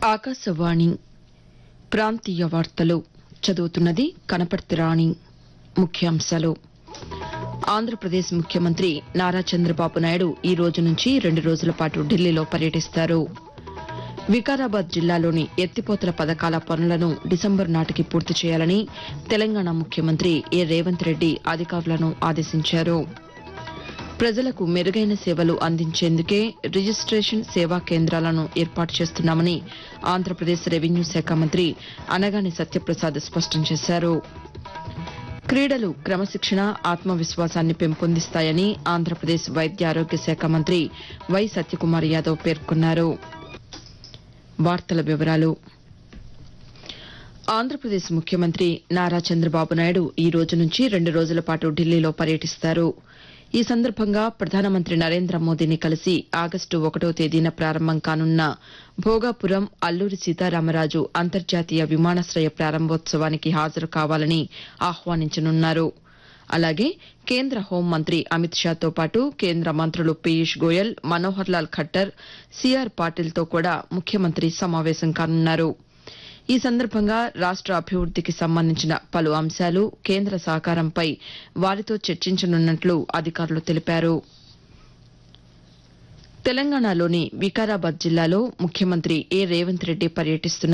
ఆకాశవాణి ప్రాంతీయ వార్తలు చదువుతున్నది కనపర్తి రాణి ముఖ్యాంశాలు ఆంధ్రప్రదేశ్ ముఖ్యమంత్రి నారా చంద్రబాబు నాయుడు ఈ రోజు నుంచి రెండు రోజుల పాటు ఢిల్లీలో పర్యటిస్తారు వికారాబాద్ జిల్లాలోని ఎత్తిపోతల పథకాల పనులను డిసెంబర్ నాటికి పూర్తి చేయాలని తెలంగాణ ముఖ్యమంత్రి ఏ రేవంత్ రెడ్డి అధికారులను ఆదేశించారు ప్రజలకు మెరుగైన సేవలు అందించేందుకే రిజిస్టేషన్ సేవా కేంద్రాలను ఏర్పాటు చేస్తున్నామని ఆంధ్రప్రదేశ్ రెవెన్యూ శాఖ మంత్రి అనగాని సత్యప్రసాద్ స్పష్టం చేశారు క్రీడలు క్రమశిక్షణ ఆత్మవిశ్వాసాన్ని పెంపొందిస్తాయని ఆంధ్రప్రదేశ్ వైద్య ఆరోగ్య శాఖ మంత్రి వై సత్యకుమార్ యాదవ్ పేర్కొన్నారు వార్తల వివరాలు ఆంధ్రప్రదేశ్ ముఖ్యమంత్రి నారా చంద్రబాబు నాయుడు ఈ రోజు నుంచి రెండు రోజుల పాటు ఢిల్లీలో పర్యటిస్తారు ఈ సందర్భంగా ప్రధానమంత్రి నరేంద్ర మోదీని కలిసి ఆగస్టు ఒకటో తేదీన ప్రారంభం కానున్న భోగాపురం అల్లూరి సీతారామరాజు అంతర్జాతీయ విమానాశ్రయ ప్రారంభోత్సవానికి హాజరు కావాలని ఆహ్వానించనున్నారు అలాగే కేంద్ర హోంమంత్రి అమిత్ షాతో పాటు కేంద్ర మంత్రులు పీయూష్ గోయల్ మనోహర్ లాల్ ఖట్టర్ సీఆర్ పాటిల్తో కూడా ముఖ్యమంత్రి సమావేశం కానున్నారు ఈ సందర్భంగా రాష్ట అభివృద్దికి సంబంధించిన పలు అంశాలు కేంద్ర సహకారంపై వారితో చర్చించనున్నట్లు అధికారులు తెలిపారు తెలంగాణలోని వికారాబాద్ జిల్లాలో ముఖ్యమంత్రి ఏ రేవంత్ రెడ్డి పర్యటిస్తున్నారు